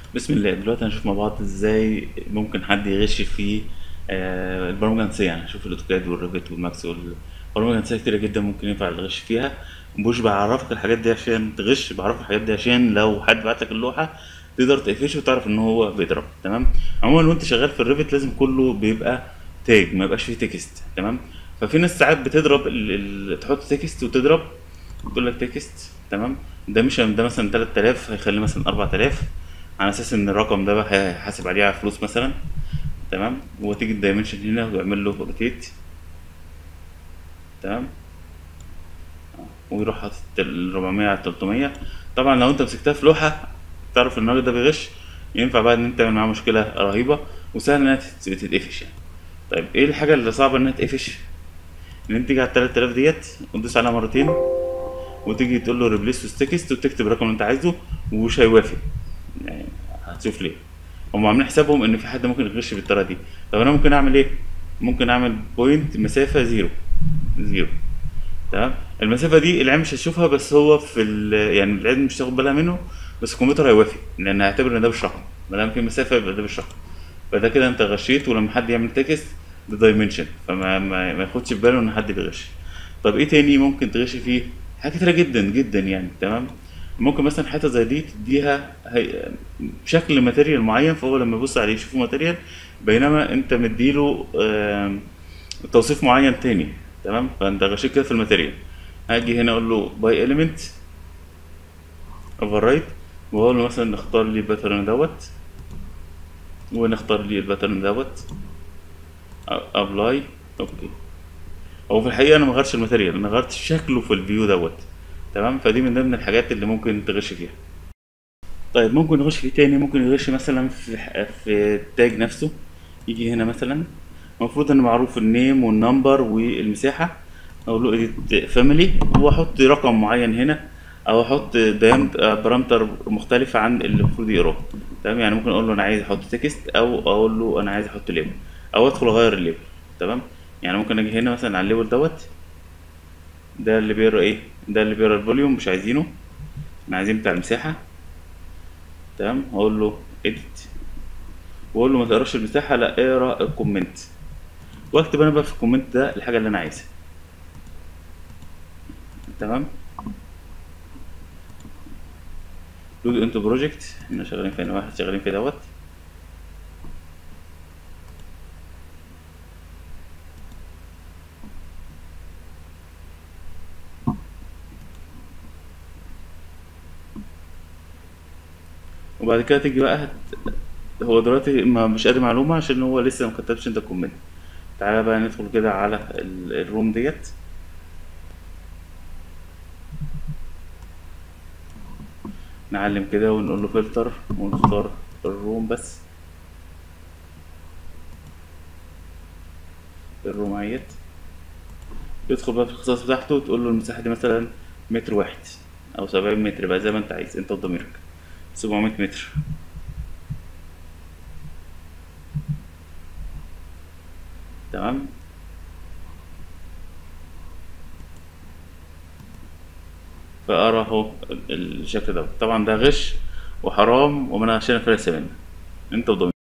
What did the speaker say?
بسم الله دلوقتي هنشوف مع بعض ازاي ممكن حد يغش في آه، البرامج الهندسية يعني هنشوف الاوتوكاد والريفت والماكس والبرامج الهندسية كتيرة جدا ممكن ينفع الغش فيها مش بعرفك الحاجات دي عشان تغش بعرفك الحاجات دي عشان لو حد بعت لك اللوحة تقدر تقفشه وتعرف ان هو بيضرب تمام عموما وانت شغال في الريفت لازم كله بيبقى تاج ما يبقاش فيه تكست تمام ففي ناس ساعات بتضرب ال... ال... تحط تكست وتضرب تقول لك تكست تمام ده مش ده مثلا 3000 هيخليه مثلا 4000 على اساس ان الرقم ده بقى هيحاسب عليه على فلوس مثلا تمام وتيجي الدايمنشن هنا ويعمل له روتيت تمام ويروح حاطط ال 400 على 300 طبعا لو انت مسكتها في لوحه تعرف ان الراجل ده بيغش ينفع بقى ان انت تعمل معاه مشكله رهيبه وسهل انها تت- تتقفش يعني طيب ايه الحاجه اللي صعبه انها تتقفش ان انت تيجي على 3000 ديت وتدوس عليها مرتين وتيجي تقول له ريبليس تكست وتكتب الرقم اللي انت عايزه ومش هيوافق يعني هتشوف ليه هم عاملين حسابهم ان في حد ممكن يغش بالطريقه دي طب انا ممكن اعمل ايه ممكن اعمل بوينت مسافه زيرو زيرو تمام المسافه دي العين مش هتشوفها بس هو في ال... يعني العين مش هتاخد بالها منه بس الكمبيوتر هيوافق لان هيعتبر ان ده مش رقم ما دام في مسافه يبقى ده مش رقم فده كده انت غشيت ولما حد يعمل تكست ده دايمنشن فما ما, ما ياخدش في باله ان حد بيغش طب ايه تاني ممكن تغش فيه حاجات كتيره جدا جدا يعني تمام ممكن مثلا حته زي دي تديها هي... شكل ماتيريال معين فهو لما يبص عليه يشوفه ماتيريال بينما انت مديله آم، توصيف معين تاني تمام فانت غشيت كده في الماتيريال هاجي هنا اقول له باي اليمنت اوفر رايت واقول له مثلا نختار لي الباترن دوت ونختار لي الباترن دوت ابلاي اوكي هو في الحقيقه انا ما غيرتش الماتيريال انا غيرت شكله في الفيو دوت تمام فدي من ضمن الحاجات اللي ممكن تغش فيها طيب ممكن يغش في تاني ممكن يغش مثلا في في التاج نفسه يجي هنا مثلا المفروض ان معروف النيم والنمبر والمساحه اقول له edit فاميلي واحط رقم معين هنا او احط بارامتر مختلف عن اللي المفروض يقراه تمام يعني ممكن اقول له انا عايز احط تكست او اقول له انا عايز احط ليبل او ادخل اغير الليبل تمام يعني ممكن اجي هنا مثلا على الليبل دوت ده اللي بيقرا ايه ده اللي بيقرا الفوليوم مش عايزينه احنا عايزين بتاع المساحه تمام هقول له edit واقول له ما تقراش المساحه لا اقرا الكومنت واكتب انا بقى في الكومنت ده الحاجه اللي انا عايزها تمام لود انتو بروجكت احنا شغالين في واحد شغالين في دوت وبعد كده تيجي بقى هت... هو دلوقتي ما مش قادر معلومة عشان هو لسه ما كتبش انت كومنت تعالى بقى ندخل كده على ال- الروم ديت نعلم كده ونقول له فلتر ونختار الروم بس الروم اهيت يدخل بقى في الخصائص بتاعته وتقول له المساحة دي مثلا متر واحد أو سبعين متر بقى زي ما أنت عايز أنت وضميرك سبعمية متر تمام فأرى أهو الشكل ده طبعا ده غش وحرام ومن عشان فلسفة منه أنت وضميرك